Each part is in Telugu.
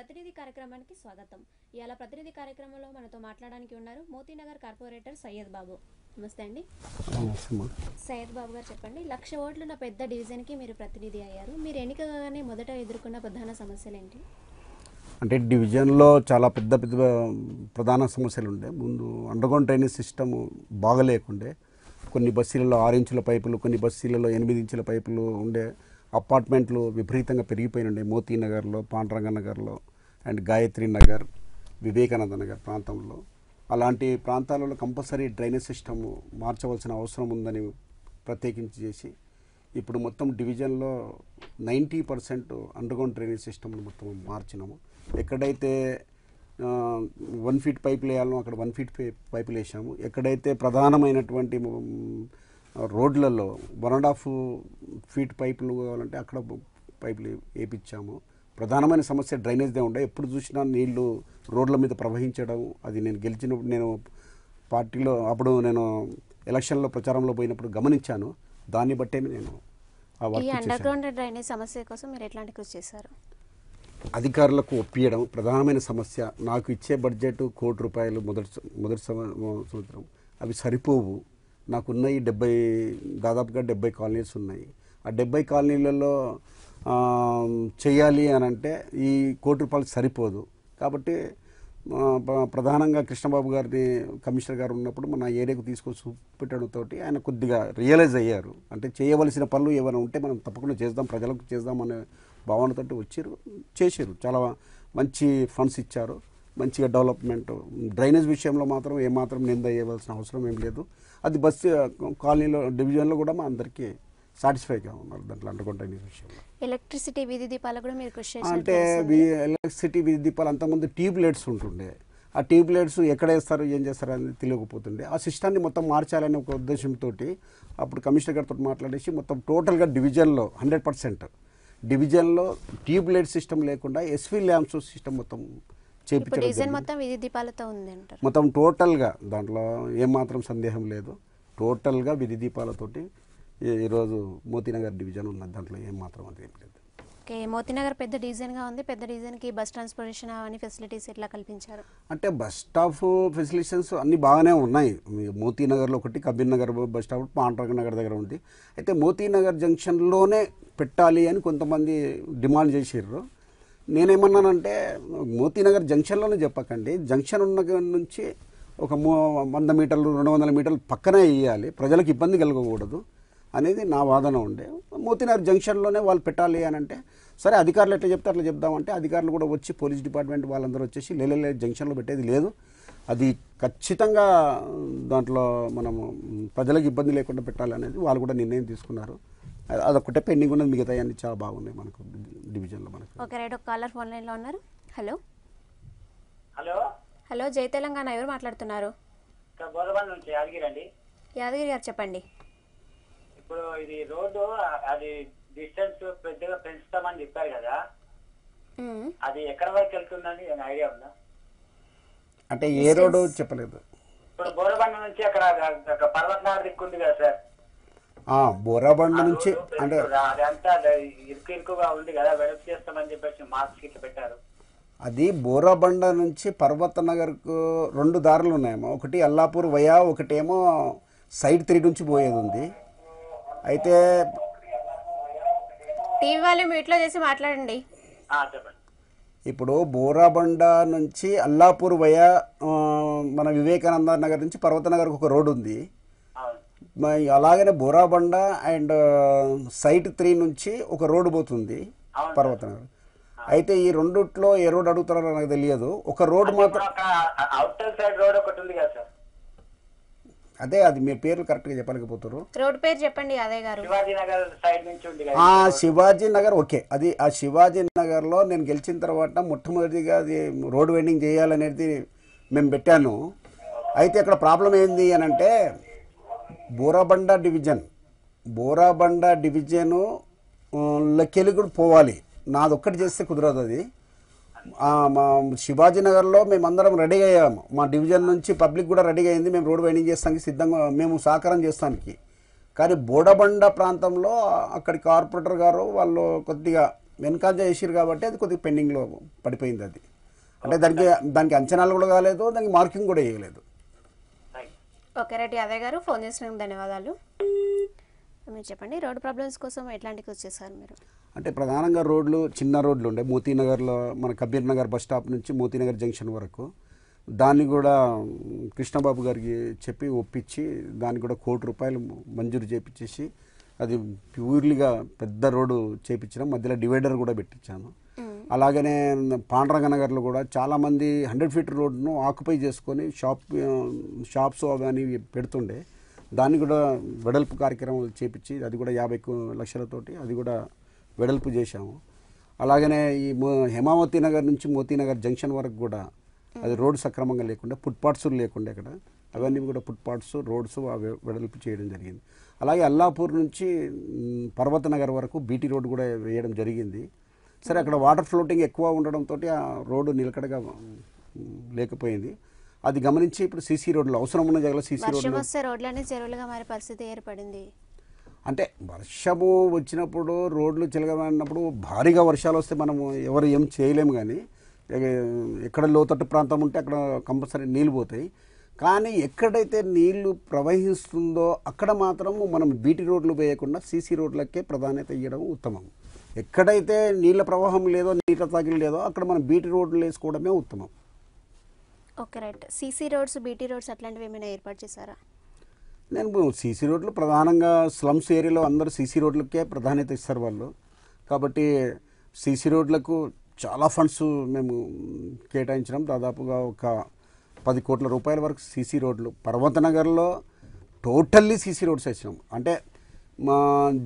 ప్రతినిధి కార్యక్రమానికి స్వాగతం ఇవాళ ప్రతినిధి కార్యక్రమంలో మనతో మాట్లాడడానికి ఉన్నారు మోతీనగర్ కార్పొరేటర్ సయ్యద్ బాబు నమస్తే అండి సయ్యద్ బాబు గారు చెప్పండి లక్ష ఓట్లున్న పెద్ద డివిజన్కి మీరు ప్రతినిధి అయ్యారు మీరు ఎన్నికగానే మొదట ఎదుర్కొన్న ప్రధాన సమస్యలు ఏంటి అంటే డివిజన్లో చాలా పెద్ద పెద్ద ప్రధాన సమస్యలు ఉండే ముందు అండర్గ్రౌండ్ డ్రైనేజ్ సిస్టమ్ బాగలేకుండే కొన్ని బస్సీలలో ఆరు ఇంచుల పైపులు కొన్ని బస్సీలలో ఎనిమిది ఇంచుల పైపులు ఉండే అపార్ట్మెంట్లు విపరీతంగా పెరిగిపోయి ఉండే మోతీ నగర్లో పాండురంగ నగర్లో అండ్ గాయత్రి నగర్ వివేకానంద నగర్ ప్రాంతంలో అలాంటి ప్రాంతాలలో కంపల్సరీ డ్రైనేజ్ సిస్టమ్ మార్చవలసిన అవసరం ఉందని ప్రత్యేకించి చేసి ఇప్పుడు మొత్తం డివిజన్లో ninety percent underground drainage system మొత్తం మార్చినాము ఎక్కడైతే వన్ ఫీట్ పైపులు వేయాలో అక్కడ వన్ ఫీట్ పైపులు వేసాము ఎక్కడైతే ప్రధానమైనటువంటి మ్, రోడ్లలో వన్ అండ్ హాఫ్ ఫీట్ పైపులు కావాలంటే అక్కడ పైపులు వేయించాము ప్రధానమైన సమస్య డ్రైనేజ్దే ఉండే ఎప్పుడు చూసినా నీళ్లు రోడ్ల మీద ప్రవహించడం అది నేను గెలిచినప్పుడు నేను పార్టీలో అప్పుడు నేను ఎలక్షన్లో ప్రచారంలో పోయినప్పుడు గమనించాను దాన్ని బట్టే నేను ఆ ఈ వర్క్ అండర్ చేశాను గ్రౌండ్ డ్రైనేజ్ సమస్య కోసం మీరు ఎట్లాంటి కృషి చేశారు అధికారులకు ఒప్పియడం ప్రధానమైన సమస్య నాకు ఇచ్చే బడ్జెట్ కోటి రూపాయలు మొదటి స- మొదటి సంవ- సంవత్సరం అవి సరిపోవు నాకున్న ఈ డెబ్బై దాదాపుగా డెబ్బై కాలనీస్ ఉన్నాయి ఆ డెబ్బై కాలనీలలో ఆ, చేయాలి అని అంటే ఈ కోటి రూపాయలు సరిపోదు కాబట్టి ఆ, ప్ర- ప్రధానంగా కృష్ణబాబు గారిని కమిషనర్ గారు ఉన్నప్పుడు మన ఏరియాకు తీసుకొని చూపెట్టడంతో ఆయన కొద్దిగా రియలైజ్ అయ్యారు అంటే చేయవలసిన పనులు ఏమైనా ఉంటే మనం తప్పకుండా చేద్దాం ప్రజలకు చేద్దాం అనే భావనతోటి వచ్చారు చేశారు చాలా మంచి ఫండ్స్ ఇచ్చారు మంచిగా డెవలప్మెంట్ డ్రైనేజ్ విషయంలో మాత్రం ఏమాత్రం నింద వేయవలసిన అవసరం ఏం లేదు అది బస్సు కాలనీలో డివిజన్లో కూడా మా అందరికీ సాటిస్ఫైగా ఉన్నారు దాంట్లో అండర్గ్రౌండ్ డ్రైనేజ్ విషయంలో ఎలక్ట్రిసిటీ వీధి దీపాలకు కూడా మీరు కృషి అంటే చేసినట్టు వి- ఎలక్ట్రిసిటీ విద్యుత్ దీపాలు అంతకుముందు ట్యూబ్ లైట్స్ ఉంటుండే ఆ ట్యూబ్ లైట్స్ ఎక్కడ వేస్తారు ఏం చేస్తారు అనేది తెలియకపోతుండే ఆ సిస్టాన్ని మొత్తం మార్చాలనే ఒక ఉద్దేశంతో అప్పుడు కమిషనర్ గారితో మాట్లాడేసి మొత్తం టోటల్గా డివిజన్లో హండ్రెడ్ పర్సెంట్ డివిజన్లో ట్యూబ్ లైట్ సిస్టమ్ లేకుండా ఎస్వి ల్యాంప్స్ సిస్టమ్ మొత్తం ఇప్పుడు చేపించడం డివిజన్ జరిగింది. మొత్తం వీధి దీపాలతో ఉంది అంటారు మొత్తం టోటల్గా దాంట్లో ఏమాత్రం సందేహం లేదు టోటల్గా విధి దీపాలతోటి ఈ- ఈరోజు మోతీనగర్ డివిజన్ ఉన్నది దాంట్లో ఏమాత్రం అది ఏం లేదు ఓకే మోతీనగర్ పెద్ద డివిజన్గా ఉంది పెద్ద డివిజన్కి బస్ ట్రాన్స్పోర్టేషన్ అవన్నీ ఫెసిలిటీస్ ఎట్లా కల్పించారు అంటే బస్ స్టాప్ ఫెసిలిటీస్ అన్నీ బాగానే ఉన్నాయి మీ మోతీనగర్లో ఒకటి కబీర్ నగర్ బస్ స్టాప్ పాండ్రంగ నగర్ దగ్గర ఉంది అయితే మోతీనగర్ జంక్షన్లోనే పెట్టాలి అని కొంతమంది డిమాండ్ చేసారు నేనేమన్నానంటే మోతీనగర్ జంక్షన్లోనే చెప్పకండి జంక్షన్ ఉన్న కాడ నుంచి ఒక మూ వంద మీటర్లు రెండు వందల మీటర్లు పక్కనే వేయాలి ప్రజలకు ఇబ్బంది కలగకూడదు అనేది నా వాదన ఉండే మోతీనగర్ జంక్షన్లోనే వాళ్ళు పెట్టాలి అని అంటే సరే అధికారులు ఎట్లా చెప్తే అట్లా చెప్దామంటే అధికారులు కూడా వచ్చి పోలీస్ డిపార్ట్మెంట్ వాళ్ళందరూ వచ్చేసి లేలే జంక్షన్లో పెట్టేది లేదు అది ఖచ్చితంగా దాంట్లో మనము ప్రజలకు ఇబ్బంది లేకుండా పెట్టాలి అనేది వాళ్ళు కూడా నిర్ణయం తీసుకున్నారు అది- అదొక్కటే పెండింగ్ ఉన్నది మిగతా అన్ని చాలా బాగున్నాయి మనకు డివిజన్లో మనకు ఓకే రైట్ ఒక కాలర్ ఫోన్ లైన్లో ఉన్నారు హలో హలో హలో జై తెలంగాణ ఎవరు మాట్లాడుతున్నారు ఇక్కడ బోధబండ్ నుంచి యాదగిరండి యాదగిరి గారు చెప్పండి ఇప్పుడు ఇది రోడ్డు ఆ- అది డిస్టెన్స్ పెద్దగా పెంచుతామని చెప్పారు కదా మ్మ్. అది ఎక్కడ వరకు వెళ్తుందని ఏమైనా ఐడియా ఉందా అంటే ఏ రోడ్డు చెప్పలేదు ఇప్పుడు బోధబండ నుంచి అక్కడ అక్కడ పర్వతనాథ్ దిక్కు ఉంది కదా సార్ ఆ, బోరాబండ నుంచి రోడ్డు అంటే ఇప్పుడు అదంతా ఇరుకు ఇరుకుగా ఉంది కదా వెడల్పు చేస్తామని చెప్పేసి మార్క్స్ ఇట్లా పెట్టారు అది బోరాబండ నుంచి పర్వత నగర్కు రెండు దారులు ఉన్నాయేమో ఒకటి అల్లాపూర్ వయా ఒకటేమో సైడ్ త్రీ నుంచి పోయేది ఉంది అయితే టీవీ వాళ్ళు మ్యూట్లో చేసి మాట్లాడండి ఆ, చెప్పండి ఇప్పుడు బోరాబండ నుంచి అల్లాపూర్ వయా ఆ, మన వివేకానంద నగర్ నుంచి పర్వత నగర్కు ఒక రోడ్ ఉంది అవును మరి అలాగనే బోరాబండ అండ్ సైట్ త్రీ నుంచి ఒక రోడ్డు పోతుంది అవును. పర్వత నగర్ అయితే ఈ రెండిట్లో ఏ రోడ్ అడుగుతారో నాకు తెలియదు ఒక రోడ్ ఇప్పుడు మాత్రం అక్కడ అవుటర్ సైడ్ రోడ్ ఒకటి ఉంది కదా సార్ అదే అది మీ పేర్లు కరెక్ట్గా చెప్పలేకపోతారు రోడ్ పేరు చెప్పండి యాదయ్య గారు శివాజీ నగర్ సైడ్ నుంచి ఉంది కదా ఆ శివాజీ నగర్ ఓకే అది ఆ శివాజీ నగర్లో నేను గెలిచిన తర్వాత మొట్టమొదటిగా అది రోడ్ వెండింగ్ చేయాలనేది మేము పెట్టాను అయితే అక్కడ ప్రాబ్లం ఏంది అని అంటే బోరాబండ డివిజన్ బోరాబండ డివిజను ఆ, లెక్కెలి కూడా పోవాలి నాది ఒక్కటి చేస్తే కుదరదు అది ఆ, మా శివాజీ నగర్లో మేమందరం రెడీ అయ్యాము మా డివిజన్ నుంచి పబ్లిక్ కూడా రెడీ అయింది మేము రోడ్ వైండింగ్ చేస్తానికి సిద్ధంగా మేము సహకారం చేస్తానికి కానీ బోడబండ ప్రాంతంలో అక్కడి కార్పొరేటర్ గారు వాళ్ళు కొద్దిగా వెనకాల చేసిరు కాబట్టి అది కొద్దిగా పెండింగ్లో పడిపోయింది అది అంటే దానికి దానికి అంచనాలు కూడా కాలేదు దానికి మార్కింగ్ కూడా వేయలేదు థ్యాంక్ ఓకే రైట్ యాదవ్ గారు ఫోన్ చేసినందుకు ధన్యవాదాలు మీరు చెప్పండి రోడ్ ప్రాబ్లమ్స్ కోసం ఎట్లాంటికి వచ్చేసారు మీరు అంటే ప్రధానంగా రోడ్లు చిన్న రోడ్లు ఉండే మోతీనగర్లో మన కబీర్ నగర్ బస్ స్టాప్ నుంచి మోతీనగర్ జంక్షన్ వరకు దాన్ని కూడా కృష్ణబాబు గారికి చెప్పి ఒప్పించి దానికి కూడా కోటి రూపాయలు మంజూరు చేపించేసి అది ప్యూర్లీగా పెద్ద రోడ్డు చేపించినాం మధ్యలో డివైడర్ కూడా పెట్టించాను అలాగనే పాండ్రంగ నగర్లో కూడా చాలామంది హండ్రెడ్ ఫీట్ రోడ్ను ఆక్యుపై చేసుకొని షాప్ షాప్స్ అవన్నీ పెడుతుండే దాన్ని కూడా వెడల్పు కార్యక్రమం చేపించి అది కూడా యాభై కు- లక్షలతోటి అది కూడా వెడల్పు చేశాము అలాగనే ఈ మో- హేమావతి నగర్ నుంచి మోతీనగర్ జంక్షన్ వరకు కూడా అది రోడ్డు సక్రమంగా లేకుండా ఫుట్పాత్స్ లేకుండా ఇక్కడ అవన్నీ కూడా ఫుట్పాత్స్ రోడ్స్ అవి వెడల్పు చేయడం జరిగింది అలాగే అల్లాపూర్ నుంచి మ్, పర్వత నగర్ వరకు బీటీ రోడ్డు కూడా వేయడం జరిగింది సరే అక్కడ వాటర్ ఫ్లోటింగ్ ఎక్కువ ఉండడంతో ఆ రోడ్డు నిలకడగా మ్, లేకపోయింది అది గమనించి ఇప్పుడు సీసీ రోడ్లు అవసరం ఉన్న జాగాలో సీసీ వర్షం రోడ్లు వస్తే రోడ్లన్నీ చెరువులుగా మారే పరిస్థితి ఏర్పడింది అంటే వర్షము వచ్చినప్పుడు రోడ్లు చిలగబడినప్పుడు భారీగా వర్షాలు వస్తే మనము ఎవరు ఏం చేయలేము కానీ ఎ- ఎక్కడ లోతట్టు ప్రాంతం ఉంటే అక్కడ కంపల్సరీ నీళ్ళు పోతాయి కానీ ఎక్కడైతే నీళ్లు ప్రవహిస్తుందో అక్కడ మాత్రం మనం బీటీ రోడ్లు వేయకుండా సీసీ రోడ్లకే ప్రాధాన్యత ఇవ్వడం ఉత్తమం ఎక్కడైతే నీళ్ళ ప్రవాహం లేదో నీళ్ళ తాకిడి లేదో అక్కడ మనం బీటీ రోడ్లు వేసుకోవడమే ఉత్తమం okay right CC roads BT roads అట్లాంటివి ఏమైనా ఏర్పాటు చేశారా నేను సీసీ రోడ్లు ప్రధానంగా స్లమ్స్ ఏరియాలో అందరూ సీసీ రోడ్లకే ప్రాధాన్యత ఇస్తారు వాళ్ళు కాబట్టి సీసీ రోడ్లకు చాలా ఫండ్స్ మేము కేటాయించడం దాదాపుగా ఒక పది కోట్ల రూపాయల వరకు సీసీ రోడ్లు పర్వత నగర్లో టోటల్లీ సీసీ రోడ్స్ వేసినాం అంటే మా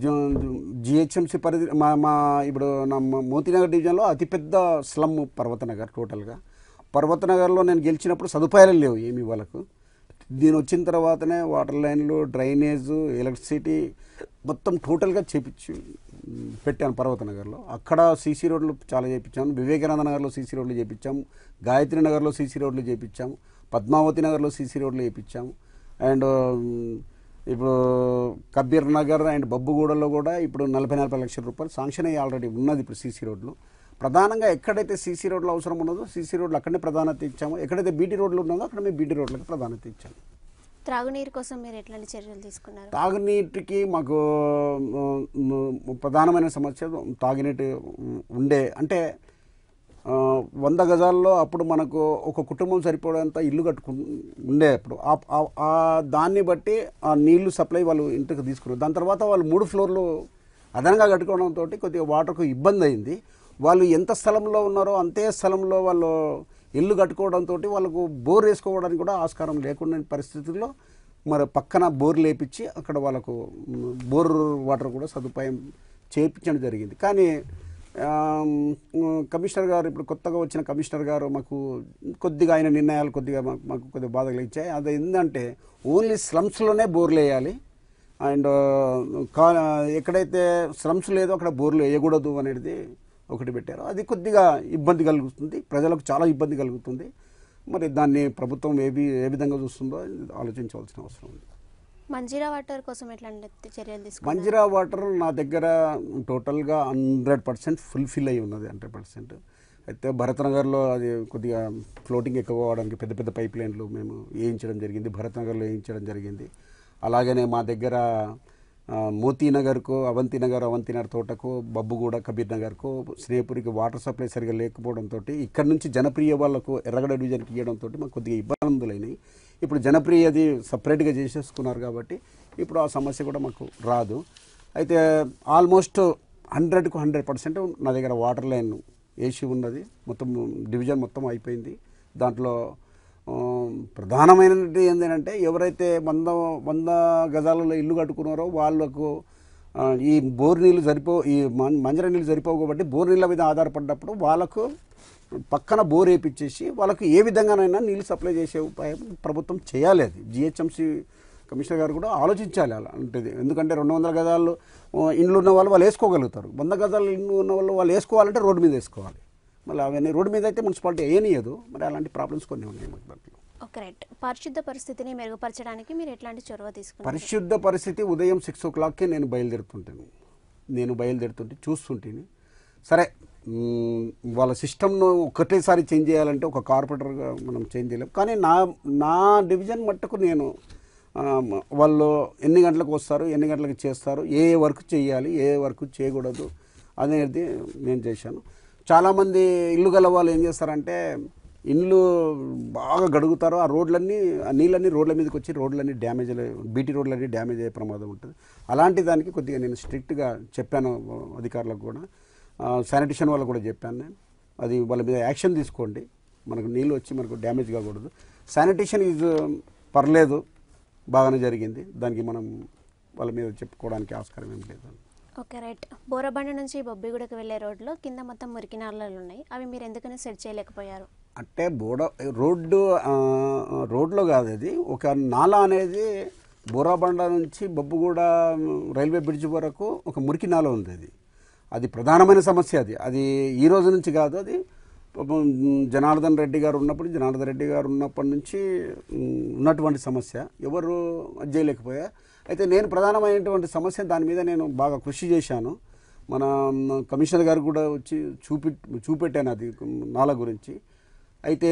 జిహెచ్ఎంసీ పరిధి మా మా ఇప్పుడు నా మా మోతీనగర్ డివిజన్లో అతిపెద్ద స్లమ్ పర్వత నగర్ టోటల్గా పర్వత నగర్లో నేను గెలిచినప్పుడు సదుపాయాలు లేవు ఏమి వాళ్ళకు దీని వచ్చిన తర్వాతనే వాటర్ లైన్లు డ్రైనేజ్ ఎలక్ట్రిసిటీ మొత్తం టోటల్గా చేపించి ఉమ్, పెట్టాను పర్వత నగర్లో అక్కడ సీసీ రోడ్లు చాలా చేయించాము వివేకానంద నగర్లో సీసీ రోడ్లు చేయించాము గాయత్రి నగర్లో సీసీ రోడ్లు చేయించాము పద్మావతి నగర్లో సీసీ రోడ్లు చేయించాము అండ్ ఉమ్, ఇప్పుడు కబీర్ నగర్ అండ్ బబ్బుగూడలో కూడా ఇప్పుడు నలభై నలభై లక్షల రూపాయలు శాంక్షన్ అయ్యి ఆల్రెడీ ఉన్నది ఇప్పుడు సీసీ రోడ్లు ప్రధానంగా ఎక్కడైతే సీసీ రోడ్లు అవసరం ఉన్నదో సీసీ రోడ్లు అక్కడనే ప్రాధాన్యత ఇచ్చాము ఎక్కడైతే బీటీ రోడ్లు ఉన్నదో అక్కడ మేము బీటీ రోడ్లకు ప్రాధాన్యత ఇచ్చాము త్రాగునీరు కోసం మీరు ఎట్లాంటి చర్యలు తీసుకున్నారు తాగునీటికి మాకు మ్, మ్, ప్రధానమైన సమస్య తాగునీటి ఉండే అంటే ఆ, వంద గజాల్లో అప్పుడు మనకు ఒక కుటుంబం సరిపోయేంత ఇల్లు కట్టుకు ఉండే అప్పుడు ఆ- ఆ- ఆ దాన్ని బట్టి ఆ నీళ్లు సప్లై వాళ్ళు ఇంటికి తీసుకున్నారు దాని తర్వాత వాళ్ళు మూడు ఫ్లోర్లు అదనంగా కట్టుకోవడంతో కొద్దిగా వాటర్కు ఇబ్బంది అయింది వాళ్ళు ఎంత స్థలంలో ఉన్నారో అంతే స్థలంలో వాళ్ళు ఇల్లు కట్టుకోవడంతో వాళ్ళకు బోర్ వేసుకోవడానికి కూడా ఆస్కారం లేకుండా పరిస్థితుల్లో మరి పక్కన బోర్ లేపించి అక్కడ వాళ్ళకు మ్, బోర్ వాటర్ కూడా సదుపాయం చేయించడం జరిగింది కానీ ఆమ్, మ్, కమిషనర్ గారు ఇప్పుడు కొత్తగా వచ్చిన కమిషనర్ గారు మాకు కొద్దిగా ఆయన నిర్ణయాలు కొద్దిగా మాకు మాకు కొద్దిగా బాధ కలిగించాయి అది ఏంటంటే ఓన్లీ స్లమ్స్లోనే బోర్లు వేయాలి అండ్ కా ఎక్కడైతే స్లమ్స్ లేదో అక్కడ బోర్లు వేయకూడదు అనేది ఒకటి పెట్టారు అది కొద్దిగా ఇబ్బంది కలుగుతుంది ప్రజలకు చాలా ఇబ్బంది కలుగుతుంది మరి దాన్ని ప్రభుత్వం ఏ వి- ఏ విధంగా చూస్తుందో ఆలోచించవలసిన అవసరం ఉంది మంజీరా వాటర్ కోసం ఎట్లాంటి చర్యలు తీసుకున్నారు మంజిరా వాటర్ నా దగ్గర టోటల్గా హండ్రెడ్ పర్సెంట్ ఫుల్ఫిల్ అయి ఉన్నది హండ్రెడ్ పర్సెంట్ అయితే భరత్నగర్లో అది కొద్దిగా ఫ్లోటింగ్ ఎక్కువ అవడానికి పెద్ద పెద్ద పైప్ లైన్లు మేము వేయించడం జరిగింది భరత్నగర్లో వేయించడం జరిగింది అలాగనే మా దగ్గర ఆ, మోతీనగర్కు అవంతినగర్ అవంతినగర్ తోటకు బబ్బుగూడ కబీర్ నగర్కు స్నేహపురికి వాటర్ సప్లై సరిగా లేకపోవడంతో ఇక్కడ నుంచి జనప్రియ వాళ్ళకు ఎర్రగడ డివిజన్కి ఇవ్వడంతో మాకు కొద్దిగా ఇబ్బందులైనాయి ఇప్పుడు జనప్రియది సపరేట్గా చేసేసుకున్నారు కాబట్టి ఇప్పుడు ఆ సమస్య కూడా మాకు రాదు అయితే ఆల్మోస్ట్ హండ్రెడ్కు హండ్రెడ్ పర్సెంట్ నా దగ్గర వాటర్ లైన్ వేసి ఉన్నది మొత్తం డివిజన్ మొత్తం అయిపోయింది దాంట్లో ఆ, ప్రధానమైనది ఏంటంటే ఎవరైతే వంద వంద గజాలలో ఇల్లు కట్టుకున్నారో వాళ్ళకు ఆ, ఈ బోర్ నీళ్ళు సరిపో ఈ మం- మంజర నీళ్ళు సరిపోవు కాబట్టి బోర్ నీళ్ళ మీద ఆధారపడ్డప్పుడు వాళ్ళకు పక్కన బోర్ వేయించేసి వాళ్ళకు ఏ విధంగానైనా నీళ్ళు సప్లై చేసే ఉపాయం ప్రభుత్వం చేయాలి అది జిహెచ్ఎంసీ కమిషనర్ గారు కూడా ఆలోచించాలి అలాంటిది ఎందుకంటే రెండు వందల గజాలు ఆ, ఇండ్లు ఉన్న వాళ్ళు వాళ్ళు వేసుకోగలుగుతారు వంద గజాలు ఇండ్లు ఉన్న వాళ్ళు వాళ్ళు వేసుకోవాలంటే రోడ్డు మీద వేసుకోవాలి మళ్ళీ అవన్నీ రోడ్డు మీద అయితే మున్సిపాలిటీ వేయనియదు మరి అలాంటి ప్రాబ్లమ్స్ కొన్ని ఉన్నాయి మాకు దాంట్లో ఓకే రైట్ పరిశుద్ధ పరిస్థితిని మెరుగుపరచడానికి మీరు ఎట్లాంటి చొరవ తీసుకున్నారు పరిశుద్ధ పరిస్థితి ఉదయం సిక్స్ ఓ క్లాక్కే నేను బయలుదేరుతుంటాను నేను బయలుదేరుతుంటే చూస్తుంటేని సరే మ్, వాళ్ళ సిస్టమ్ను ఒకటేసారి చేంజ్ చేయాలంటే ఒక కార్పొరేటర్గా మనం చేంజ్ చేయలేం కానీ నా నా డివిజన్ మట్టుకు నేను ఆ, మ- వాళ్ళు ఎన్ని గంటలకు వస్తారు ఎన్ని గంటలకు చేస్తారు ఏ ఏ వర్క్ చేయాలి ఏ ఏ వర్క్ చేయకూడదు అనేది నేను చేశాను చాలామంది ఇల్లు గల వాళ్ళు ఏం చేస్తారంటే ఇండ్లు బాగా గడుగుతారు ఆ రోడ్లన్నీ ఆ నీళ్ళన్నీ రోడ్ల మీదకి వచ్చి రోడ్లన్నీ డ్యామేజ్ బీటీ రోడ్లన్నీ డ్యామేజ్ అయ్యే ప్రమాదం ఉంటుంది అలాంటి దానికి కొద్దిగా నేను స్ట్రిక్ట్గా చెప్పాను అధికారులకు కూడా శానిటేషన్ వాళ్ళకు కూడా చెప్పాను నేను అది వాళ్ళ మీద యాక్షన్ తీసుకోండి మనకు నీళ్ళు వచ్చి మనకు డ్యామేజ్ కాకూడదు శానిటేషన్ ఈజ్ పర్లేదు బాగానే జరిగింది దానికి మనం వాళ్ళ మీద చెప్పుకోవడానికి ఆస్కారం ఏం లేదు ఓకే రైట్ బోరబండ నుంచి బొబ్బిగూడకు వెళ్ళే రోడ్లో కింద మొత్తం మురికి నాళాలు ఉన్నాయి అవి మీరు ఎందుకని సెట్ చేయలేకపోయారు అంటే బోడ రోడ్డు ఆ, రోడ్లో కాదు అది ఒక నాలా అనేది బోరాబండ నుంచి బొబ్బుగూడ రైల్వే బ్రిడ్జ్ వరకు ఒక మురికి నాల ఉంది అది అది ప్రధానమైన సమస్య అది అది ఈ రోజు నుంచి కాదు అది పాపం జనార్దన్ రెడ్డి గారు ఉన్నప్పుడు జనార్దన్ రెడ్డి గారు ఉన్నప్పటి నుంచి ఉమ్, ఉన్నటువంటి సమస్య ఎవరు అది చేయలేకపోయా అయితే నేను ప్రధానమైనటువంటి సమస్య దాని మీద నేను బాగా కృషి చేశాను మన కమిషనర్ గారు కూడా వచ్చి చూపి చూపెట్టాను అది నాల గురించి అయితే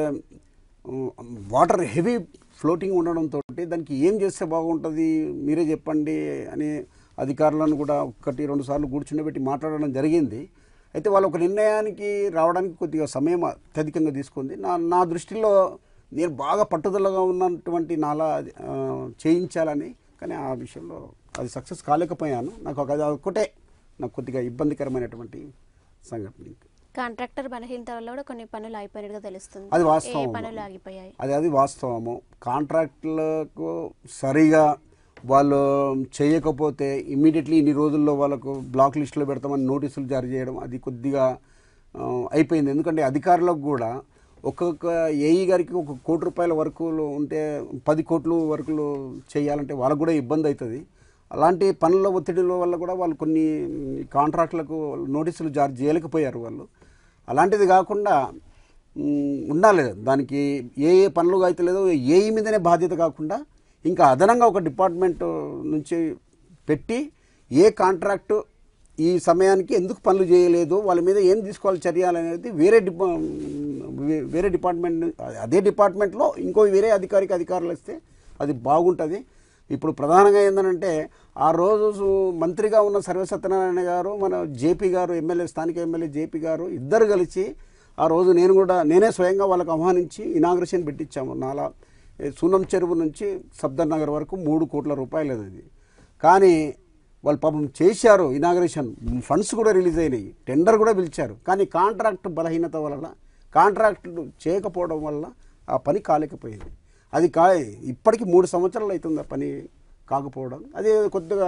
ఉమ్, వాటర్ హెవీ ఫ్లోటింగ్ ఉండడంతో దానికి ఏం చేస్తే బాగుంటుంది మీరే చెప్పండి అని అధికారులను కూడా ఒకటి రెండు సార్లు కూర్చుండబెట్టి మాట్లాడడం జరిగింది అయితే వాళ్ళు ఒక నిర్ణయానికి రావడానికి కొద్దిగా సమయం అత్యధికంగా తీసుకుంది నా నా దృష్టిలో నేను బాగా పట్టుదలగా ఉన్నటువంటి నాలా ఆ, చేయించాలని కానీ ఆ విషయంలో అది సక్సెస్ కాలేకపోయాను నాకు ఒక- అది ఒక్కటే నాకు కొద్దిగా ఇబ్బందికరమైనటువంటి సంఘటన కాంట్రాక్టర్ బలహీనత వల్ల కూడా కొన్ని పనులు అయిపోయినట్టుగా తెలుస్తుంది అది ఏ వాస్తవం పనులు ఆగిపోయాయి అది అది వాస్తవము కాంట్రాక్టులకు సరిగా వాళ్ళు చేయకపోతే ఇమ్మీడియట్లీ ఇన్ని రోజుల్లో వాళ్ళకు బ్లాక్ లిస్టులో పెడతామని నోటీసులు జారీ చేయడం అది కొద్దిగా ఆ, అయిపోయింది ఎందుకంటే అధికారులకు కూడా ఒక్కొక్క ఏఈ గారికి ఒక కోటి రూపాయల వరకు ఉంటే పది కోట్లు వరకులు చేయాలంటే వాళ్ళకు కూడా ఇబ్బంది అవుతుంది అలాంటి పనుల ఒత్తిడిల వల్ల కూడా వాళ్ళు కొన్ని కాంట్రాక్టులకు నోటీసులు జారీ చేయలేకపోయారు వాళ్ళు అలాంటిది కాకుండా మ్, ఉండాలి దానికి ఏ ఏ పనులు అయితే లేదో ఏఈ మీదనే బాధ్యత కాకుండా ఇంకా అదనంగా ఒక డిపార్ట్మెంట్ నుంచి పెట్టి ఏ కాంట్రాక్టు ఈ సమయానికి ఎందుకు పనులు చేయలేదు వాళ్ళ మీద ఏం తీసుకోవాలి చర్యలు అనేది వేరే డిపా వే- వేరే డిపార్ట్మెంట్ అదే డిపార్ట్మెంట్లో ఇంకో వేరే అధికారికి అధికారులు ఇస్తే అది బాగుంటుంది ఇప్పుడు ప్రధానంగా ఏంటంటే ఆ రోజు సు- మంత్రిగా ఉన్న సర్వసత్యనారాయణ గారు మన జేపీ గారు ఎమ్మెల్యే స్థానిక ఎమ్మెల్యే జేపీ గారు ఇద్దరు కలిసి ఆ రోజు నేను కూడా నేనే స్వయంగా వాళ్ళకి ఆహ్వానించి ఇనాగ్రేషన్ పెట్టించాము నాలా ఏ, సూనం చెరువు నుంచి సబ్దర్ నగర్ వరకు మూడు కోట్ల రూపాయలు అది కానీ వాళ్ళు పాపం చేశారు ఇనాగ్రేషన్ ఫండ్స్ కూడా రిలీజ్ అయినాయి టెండర్ కూడా పిలిచారు కానీ కాంట్రాక్ట్ బలహీనత వలన కాంట్రాక్ట్ చేయకపోవడం వల్ల ఆ పని కాలేకపోయింది అది కా ఇప్పటికి మూడు సంవత్సరాలు అవుతుంది ఆ పని కాకపోవడం అది కొద్దిగా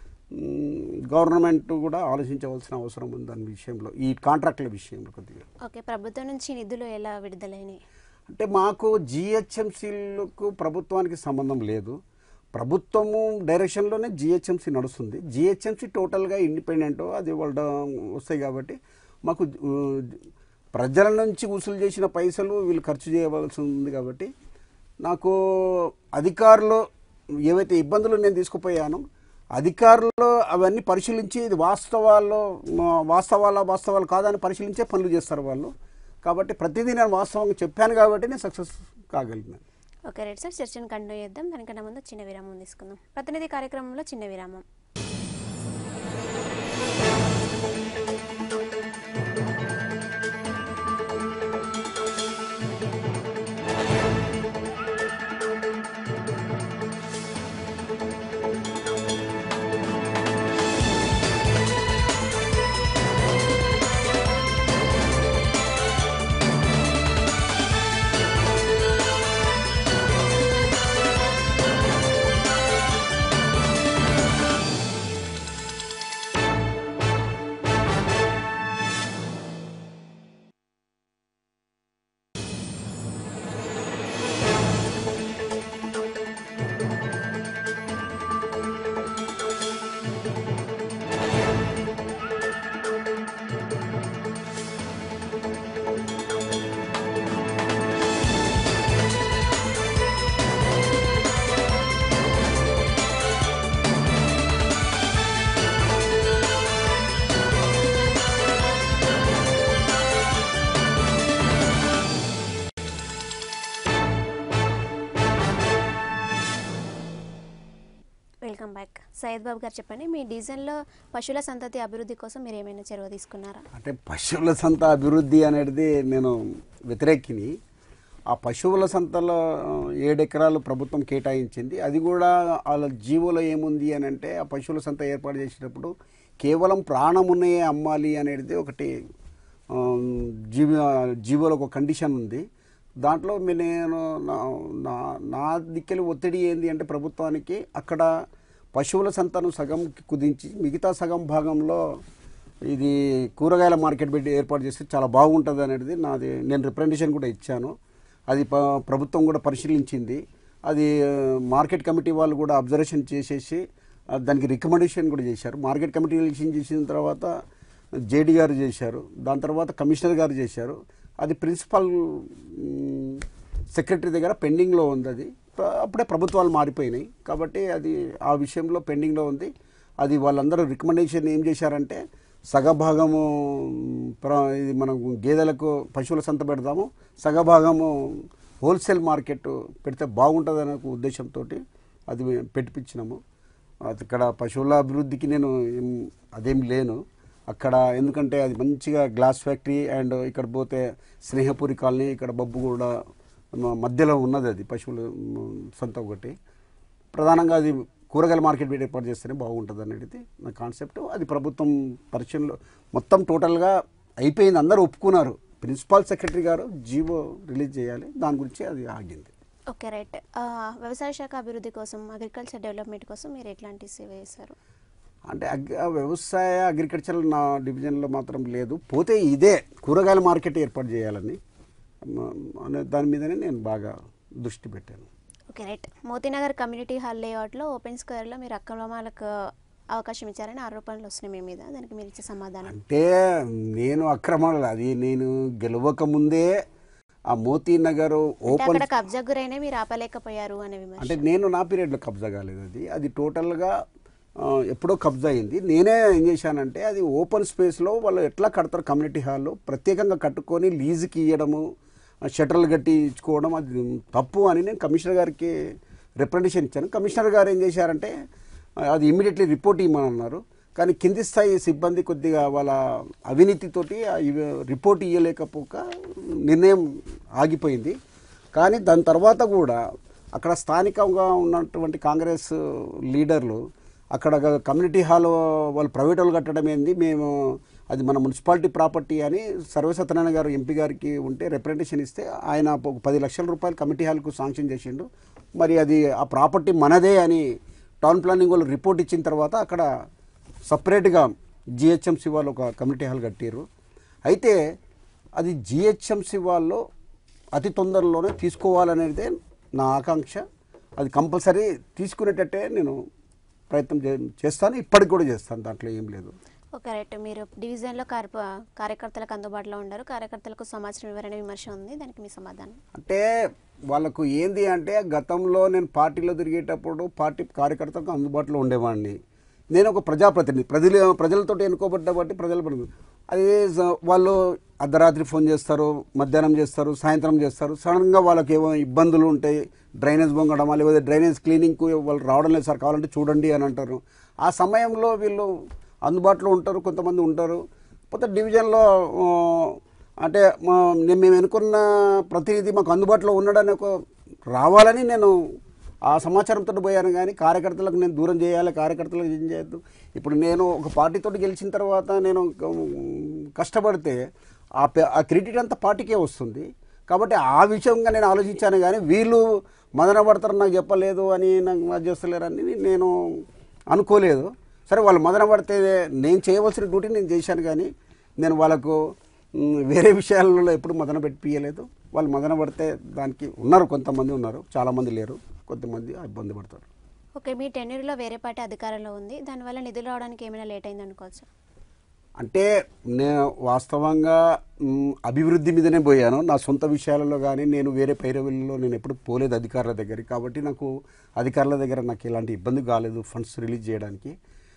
మ్, గవర్నమెంట్ కూడా ఆలోచించవలసిన అవసరం ఉంది దాని విషయంలో ఈ కాంట్రాక్టుల విషయంలో కొద్దిగా ఓకే ప్రభుత్వం నుంచి నిధులు ఎలా విడుదలైనాయి అంటే మాకు జిహెచ్ఎంసీలకు ప్రభుత్వానికి సంబంధం లేదు ప్రభుత్వము డైరెక్షన్లోనే జిహెచ్ఎంసీ నడుస్తుంది జిహెచ్ఎంసీ టోటల్గా ఇండిపెండెంట్ అది వాళ్ళ వస్తాయి కాబట్టి మాకు ఉ, ప్రజల నుంచి వసూలు చేసిన పైసలు వీళ్ళు ఖర్చు చేయవలసి ఉంది కాబట్టి నాకు అధికారులు ఏవైతే ఇబ్బందులు నేను తీసుకుపోయానో అధికారులు అవన్నీ పరిశీలించి ఇది వాస్తవాల్లో మ- వాస్తవాల వాస్తవాలు కాదని పరిశీలించే పనులు చేస్తారు వాళ్ళు కాబట్టి ప్రతిదీ నేను వాస్తవంగా చెప్పాను కాబట్టి నేను సక్సెస్ కాగలిగినాను ఓకే రైట్ సార్ చర్చను కంటిన్యూ చేద్దాం దానికన్నా ముందు చిన్న విరామం తీసుకుందాం ప్రతినిధి కార్యక్రమంలో చిన్న విరామం వెల్కమ్ బ్యాక్ సయ్యద్ బాబు గారు చెప్పండి మీ డివిజన్లో పశువుల సంతతి అభివృద్ధి కోసం మీరు ఏమైనా చొరవ తీసుకున్నారా అంటే పశువుల సంత అభివృద్ధి అనేది నేను వ్యతిరేకిని ఆ పశువుల సంతలో ఏడు ఎకరాలు ప్రభుత్వం కేటాయించింది అది కూడా వాళ్ళ జీవోలో ఏముంది అని అంటే ఆ పశువుల సంత ఏర్పాటు చేసేటప్పుడు కేవలం ప్రాణమునే అమ్మాలి అనేది ఒకటి ఆ, జీవ జీవోలో ఒక కండిషన్ ఉంది దాంట్లో మీ నేను నా- నా నా దిక్కెలి ఒత్తిడి ఏంది అంటే ప్రభుత్వానికి అక్కడ పశువుల సంతను సగం కుదించి మిగతా సగం భాగంలో ఇది కూరగాయల మార్కెట్ పెట్టి ఏర్పాటు చేస్తే చాలా బాగుంటుంది అనేది నాది నేను రిప్రజెంటేషన్ కూడా ఇచ్చాను అది ప ప్రభుత్వం కూడా పరిశీలించింది అది ఆ, మార్కెట్ కమిటీ వాళ్ళు కూడా అబ్జర్వేషన్ చేసేసి ఆ, దానికి రికమెండేషన్ కూడా చేశారు మార్కెట్ కమిటీ ఎలక్షన్ చేసిన తర్వాత జేడీ గారు చేశారు దాని తర్వాత కమిషనర్ గారు చేశారు అది ప్రిన్సిపల్ మ్, సెక్రటరీ దగ్గర పెండింగ్లో ఉంది అది ప్ర- అప్పుడే ప్రభుత్వాలు మారిపోయినాయి కాబట్టి అది ఆ విషయంలో పెండింగ్లో ఉంది అది వాళ్ళందరూ రికమెండేషన్ ఏం చేశారంటే సగభాగము మ్, ప్ర- ఇది మనం గేదెలకు పశువుల సంత పెడదాము సగభాగము హోల్సేల్ మార్కెట్ పెడితే బాగుంటుంది అనే ఒక ఉద్దేశంతో అది మేము పెట్టిపించినాము అది ఇక్కడ పశువుల అభివృద్ధికి నేను ఏం- అదేం లేను అక్కడ ఎందుకంటే అది మంచిగా గ్లాస్ ఫ్యాక్టరీ అండ్ ఇక్కడ పోతే స్నేహపురి కాలనీ ఇక్కడ బొబ్బు కూడా మ- మధ్యలో ఉన్నది అది పశువుల మ్, సంత ఒకటి ప్రధానంగా అది కూరగాయల మార్కెట్ పెట్టి ఏర్పాటు చేస్తేనే బాగుంటుంది అనేది నా కాన్సెప్ట్ అది ప్రభుత్వం పరిచయంలో మొత్తం టోటల్గా అయిపోయింది అందరూ ఒప్పుకున్నారు ప్రిన్సిపాల్ సెక్రటరీ గారు జీవో రిలీజ్ చేయాలి దాని గురించి అది ఆగింది ఓకే రైట్ ఆ, వ్యవసాయ శాఖ అభివృద్ధి కోసం అగ్రికల్చర్ డెవలప్మెంట్ కోసం మీరు ఎట్లాంటి సేవ చేశారు అంటే అగ్ వ్యవసాయ అగ్రికల్చర్ నా డివిజన్లో మాత్రం లేదు పోతే ఇదే కూరగాయల మార్కెట్ ఏర్పాటు చేయాలని మ- అనే దాని మీదనే నేను బాగా దృష్టి పెట్టాను okay right Motinagar community hall లేఅవుట్లో ఓపెన్ స్క్వేర్లో మీరు అక్రమాలకు అవకాశం ఇచ్చారని ఆరోపణలు వస్తున్నాయి మీ మీద దానికి మీరు ఇచ్చే సమాధానం అంటే నేను అక్రమాలు అది నేను గెలవక ముందే ఆ మోతీ నగర్ అంటే ఓపెన్ అక్కడ కబ్జా గురైనా మీరు ఆపలేకపోయారు అనే విమర్శ అంటే నేను నా పీరియడ్లో కబ్జా కాలేదు అది అది టోటల్గా ఆ, ఎప్పుడో కబ్జా అయింది నేనే ఏం చేశానంటే అది ఓపెన్ స్పేస్లో వాళ్ళు ఎట్లా కడతారు కమ్యూనిటీ హాల్లో ప్రత్యేకంగా కట్టుకొని లీజుకి ఇవ్వడము ఆ, షట్టర్లు కట్టి ఇచ్చుకోవడం అది తప్పు అని నేను కమిషనర్ గారికి రిప్రజెంటేషన్ ఇచ్చాను కమిషనర్ గారు ఏం చేశారంటే ఆ, అది ఇమ్మీడియట్లీ రిపోర్ట్ ఇవ్వమని అన్నారు కానీ కింది స్థాయి సిబ్బంది కొద్దిగా వాళ్ళ అవినీతితోటి ఆ ఇవి- రిపోర్ట్ ఇవ్వలేకపోక నిర్ణయం ఆగిపోయింది కానీ దాని తర్వాత కూడా అక్కడ స్థానికంగా ఉన్నటువంటి కాంగ్రెస్ లీడర్లు అక్కడ గ- కమ్యూనిటీ హాల్ వాళ్ళు ప్రైవేట్ వాళ్ళు కట్టడం ఏంది మేము అది మన మున్సిపాలిటీ ప్రాపర్టీ అని సర్వసత్యనారాయణ గారు ఎంపీ గారికి ఉంటే రిప్రజెంటేషన్ ఇస్తే ఆయన ఒక పది లక్షల రూపాయలు కమిటీ హాల్కు శాంక్షన్ చేసిండు మరి అది ఆ ప్రాపర్టీ మనదే అని టౌన్ ప్లానింగ్ వాళ్ళు రిపోర్ట్ ఇచ్చిన తర్వాత అక్కడ సపరేట్గా జిహెచ్ఎంసీ వాళ్ళు ఒక కమ్యూనిటీ హాల్ కట్టారు అయితే అది జిహెచ్ఎంసీ వాళ్ళు అతి తొందరలోనే తీసుకోవాలనేదే నా ఆకాంక్ష అది కంపల్సరీ తీసుకునేటట్టే నేను ప్రయత్నం చే- చేస్తాను ఇప్పటికి కూడా చేస్తాను దాంట్లో ఏం లేదు ఓకే రైట్ మీరు డివిజన్లో కార్ప కార్యకర్తలకు అందుబాటులో ఉన్నారు కార్యకర్తలకు సమాచారం వివరణ విమర్శ ఉంది దానికి మీ సమాధానం అంటే వాళ్ళకు ఏంది అంటే గతంలో నేను పార్టీలో తిరిగేటప్పుడు పార్టీ కార్యకర్తలకు అందుబాటులో ఉండేవాడిని నేను ఒక ప్రజాప్రతినిధి ప్రజలు ప్రజలతో ఎన్నుకోబడ్డ బట్టి ప్రజల ప్రతినిధి అది స- వాళ్ళు అర్ధరాత్రి ఫోన్ చేస్తారు మధ్యాహ్నం చేస్తారు సాయంత్రం చేస్తారు సడన్గా వాళ్ళకి ఏమో ఇబ్బందులు ఉంటాయి డ్రైనేజ్ బొంగడమా లేకపోతే డ్రైనేజ్ క్లీనింగ్కు వాళ్ళు రావడం లేదు సార్ కావాలంటే చూడండి అని అంటారు ఆ సమయంలో వీళ్ళు అందుబాటులో ఉంటారు కొంతమంది ఉంటారు పోతే డివిజన్లో ఆ, అంటే మా- నేను మేము ఎన్నుకున్న ప్రతినిధి మాకు అందుబాటులో ఉన్నాడని ఒక రావాలని నేను ఆ సమాచారంతో పోయాను కానీ కార్యకర్తలకు నేను దూరం చేయాలి కార్యకర్తలకు ఏం చేయొద్దు ఇప్పుడు నేను ఒక పార్టీతో గెలిచిన తర్వాత నేను క- కష్టపడితే ఆ పె- ఆ క్రెడిట్ అంతా పార్టీకే వస్తుంది కాబట్టి ఆ విషయంగా నేను ఆలోచించాను కానీ వీళ్ళు మదన పడతారు నాకు చెప్పలేదు అని నాకు అది చేస్తలేరని నేను అనుకోలేదు సరే వాళ్ళు మదన పడితే నేను చేయవలసిన డ్యూటీ నేను చేశాను కానీ నేను వాళ్ళకు మ్, వేరే విషయాలలో ఎప్పుడు మదన పెట్టియలేదు వాళ్ళు మదన పడితే దానికి ఉన్నారు కొంతమంది ఉన్నారు చాలామంది లేరు కొంతమంది ఇబ్బంది పడతారు ఓకే మీ టెన్యూర్లో వేరే పార్టీ అధికారంలో ఉంది దానివల్ల నిధులు రావడానికి ఏమైనా లేట్ అయింది అనుకోవచ్చు అంటే నేను వాస్తవంగా మ్, అభివృద్ధి మీదనే పోయాను నా సొంత విషయాలలో కానీ నేను వేరే పైరవీలలో నేను ఎప్పుడు పోలేదు అధికారుల దగ్గరికి కాబట్టి నాకు అధికారుల దగ్గర నాకు ఎలాంటి ఇబ్బంది కాలేదు ఫండ్స్ రిలీజ్ చేయడానికి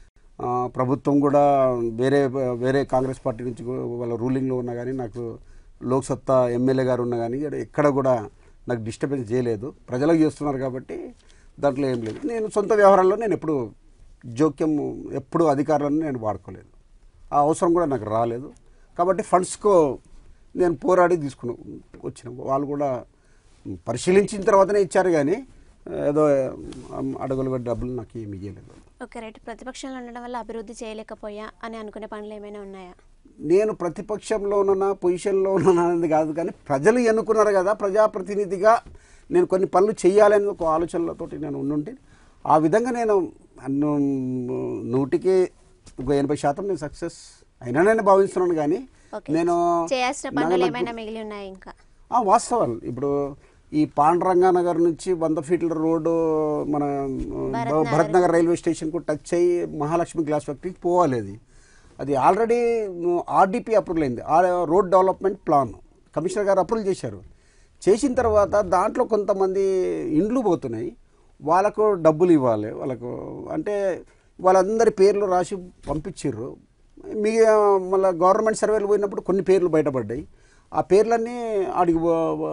ఆ, ప్రభుత్వం కూడా వేరే వేరే కాంగ్రెస్ పార్టీ నుంచి కూడా వాళ్ళ రూలింగ్లో ఉన్నా కానీ నాకు లోక్సత్తా ఎమ్మెల్యే గారు ఉన్నా కానీ ఇక్కడ ఎక్కడ కూడా నాకు డిస్టర్బెన్స్ చేయలేదు ప్రజలకు చేస్తున్నారు కాబట్టి దాంట్లో ఏం లేదు నేను సొంత వ్యవహారాల్లో నేను ఎప్పుడు జోక్యం ఎప్పుడు అధికారులను నేను వాడుకోలేదు ఆ అవసరం కూడా నాకు రాలేదు కాబట్టి ఫండ్స్కో నేను పోరాడి తీసుకుని వచ్చిన వాళ్ళు కూడా పరిశీలించిన తర్వాతనే ఇచ్చారు కానీ ఏదో అడగలు డబ్బులు నాకు ఏమి ఇవ్వలేదు ఓకే రైట్ ప్రతిపక్షంలో ఉండడం వల్ల అభివృద్ధి చేయలేకపోయా అని అనుకునే పనులు ఏమైనా ఉన్నాయా నేను ప్రతిపక్షంలో ఉన్న పొజిషన్లో ఉన్నాను అనేది కాదు కానీ ప్రజలు ఎన్నుకున్నారు కదా ప్రజాప్రతినిధిగా నేను కొన్ని పనులు చేయాలని ఒక ఆలోచనలతోటి నేను ఉండుంటే ఆ విధంగా నేను అన్ను నూటికి ఒక ఎనభై శాతం నేను సక్సెస్ అయినానని భావిస్తున్నాను కానీ ఓకే నేను చేయాల్సిన పనులు ఏమైనా మిగిలి ఉన్నాయా ఇంకా ఆ, వాస్తవాలు ఇప్పుడు ఈ పాండురంగానగర్ నుంచి వంద ఫీట్ల రోడ్డు మన భరత్ భరత్ నగర్ రైల్వే స్టేషన్కు టచ్ అయ్యి మహాలక్ష్మి గ్లాస్ ఫ్యాక్టరీకి పోవాలి అది అది ఆల్రెడీ ఆర్డీపీ అప్రూవల్ అయింది ఆ రోడ్ డెవలప్మెంట్ ప్లాన్ కమిషనర్ గారు అప్రూవల్ చేశారు చేసిన తర్వాత దాంట్లో కొంతమంది ఇండ్లు పోతున్నాయి వాళ్ళకు డబ్బులు ఇవ్వాలి వాళ్ళకు అంటే వాళ్ళందరి పేర్లు రాసి పంపించారు మీ మళ్ళీ గవర్నమెంట్ సర్వేలు పోయినప్పుడు కొన్ని పేర్లు బయటపడ్డాయి ఆ పేర్లన్నీ ఆడికి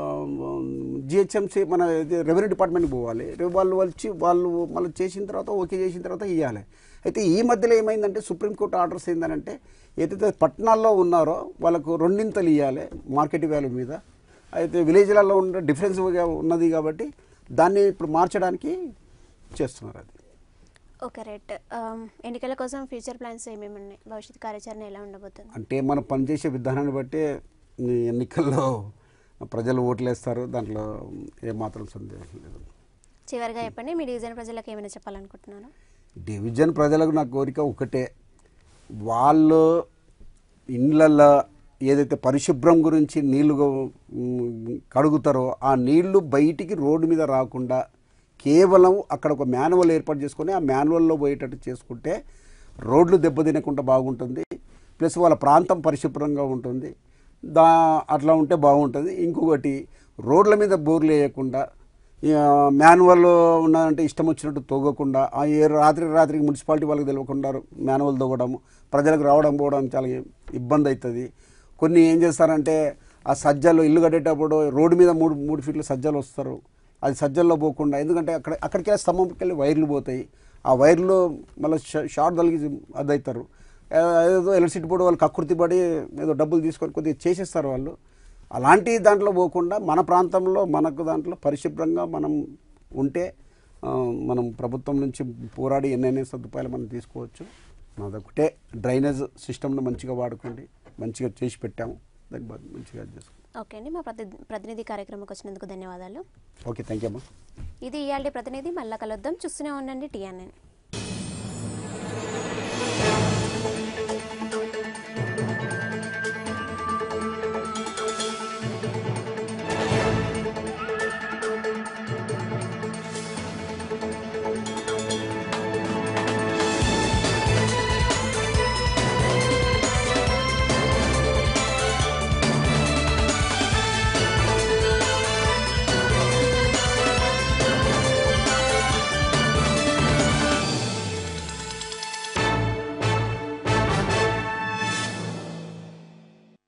జిహెచ్ఎంసీ మన ఇది రెవెన్యూ డిపార్ట్మెంట్కి పోవాలి రేపు వాళ్ళు వచ్చి వాళ్ళు మళ్ళీ చేసిన తర్వాత ఓకే చేసిన తర్వాత ఇవ్వాలి అయితే ఈ మధ్యలో ఏమైందంటే సుప్రీంకోర్టు ఆర్డర్స్ ఏంటంటే ఏదైతే పట్టణాల్లో ఉన్నారో వాళ్ళకు రెండింతలు ఇవ్వాలి మార్కెట్ వాల్యూ మీద అయితే విలేజ్లలో ఉన్న డిఫరెన్స్ ఉన్నది కాబట్టి దాన్ని ఇప్పుడు మార్చడానికి చేస్తున్నారు అది ఓకే రైట్ ఎన్నికల కోసం ఫ్యూచర్ ప్లాన్స్ ఏమేమి ఉన్నాయి భవిష్యత్ కార్యాచరణ ఎలా ఉండబోతుంది అంటే మనం పనిచేసే విధానాన్ని బట్టి ఈ ఎన్నికల్లో ప్రజలు ఓట్లేస్తారు దాంట్లో ఏమాత్రం సందేహం లేదు చివరిగా చెప్పండి మీ డివిజన్ ప్రజలకు ఏమైనా చెప్పాలనుకుంటున్నారు డివిజన్ ప్రజలకు నా కోరిక ఒకటే వాళ్ళు ఇండ్లల్లో ఏదైతే పరిశుభ్రం గురించి నీళ్లు మ్, కడుగుతారో ఆ నీళ్లు బయటికి రోడ్డు మీద రాకుండా కేవలం అక్కడ ఒక మాన్యువల్ ఏర్పాటు చేసుకొని ఆ మాన్యువల్లో పోయేటట్టు చేసుకుంటే రోడ్లు దెబ్బతినకుండా బాగుంటుంది ప్లస్ వాళ్ళ ప్రాంతం పరిశుభ్రంగా ఉంటుంది దా అట్లా ఉంటే బాగుంటుంది ఇంకొకటి రోడ్ల మీద బోర్లు వేయకుండా మాన్యువల్ ఉన్నదంటే ఇష్టం వచ్చినట్టు తోగకుండా ఆ ఏ రాత్రి రాత్రికి మున్సిపాలిటీ వాళ్ళకి తెలియకుండా మాన్యువల్ తోగడము ప్రజలకు రావడం పోవడం చాలా ఇబ్బంది అవుతుంది కొన్ని ఏం చేస్తారంటే ఆ సజ్జలు ఇల్లు కట్టేటప్పుడు రోడ్డు మీద మూడు మూడు ఫీట్ల సజ్జలు వస్తారు అది సజ్జల్లో పోకుండా ఎందుకంటే అక్కడ అక్కడికి వెళ్ళి స్తంభంకి వెళ్ళి వైర్లు పోతాయి ఆ వైర్లు మళ్ళీ షార్ట్ తగిలి అది అవుతారు ఏ- ఏదో ఎలక్ట్రిసిటీ బోర్డు వాళ్ళు కకృతి పడి ఏదో డబ్బులు తీసుకొని కొద్దిగా చేసేస్తారు వాళ్ళు అలాంటి దాంట్లో పోకుండా మన ప్రాంతంలో మనకు దాంట్లో పరిశుభ్రంగా మనం ఉంటే ఆ, మనం ప్రభుత్వం నుంచి పోరాడి ఎన్నెన్ని సదుపాయాలు మనం తీసుకోవచ్చు అదొకటే డ్రైనేజ్ సిస్టమ్ను మంచిగా వాడుకోండి మంచిగా చేసి పెట్టాము దాన్ని బాగా మంచిగా చేసుకోండి ఓకే అండి మా ప్రతి ప్రతినిధి కార్యక్రమంకి వచ్చినందుకు ధన్యవాదాలు ఓకే థ్యాంక్ యూ అమ్మా ఇది ఇవాళ ప్రతినిధి మళ్ళా కలుద్దాం చూస్తూనే ఉండండి టీఎన్ఎన్